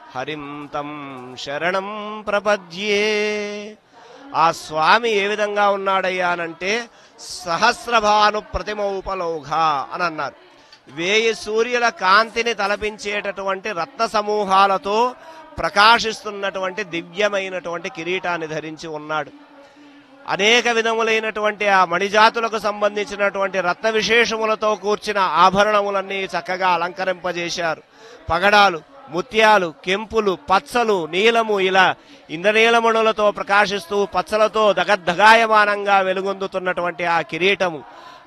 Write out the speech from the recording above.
హరిం తం శరణం ప్రపద్యే ఆ స్వామి ఏ విధంగా ఉన్నాడయ్యానంటే సహస్రభాను ప్రతిమౌపలౌఘ అని అన్నారు వేయి సూర్యుల కాంతిని తలపించేటటువంటి రత్న సమూహాలతో ప్రకాశిస్తున్నటువంటి దివ్యమైనటువంటి కిరీటాన్ని ధరించి ఉన్నాడు అనేక విధములైనటువంటి ఆ మణిజాతులకు సంబంధించినటువంటి రత్న విశేషములతో కూర్చిన ఆభరణములన్నీ చక్కగా అలంకరింపజేశారు పగడాలు ముత్యాలు కెంపులు పచ్చలు నీలము ఇలా ఇంద్రనీలమణులతో ప్రకాశిస్తూ పచ్చలతో దగద్దగాయమానంగా వెలుగొందుతున్నటువంటి ఆ కిరీటము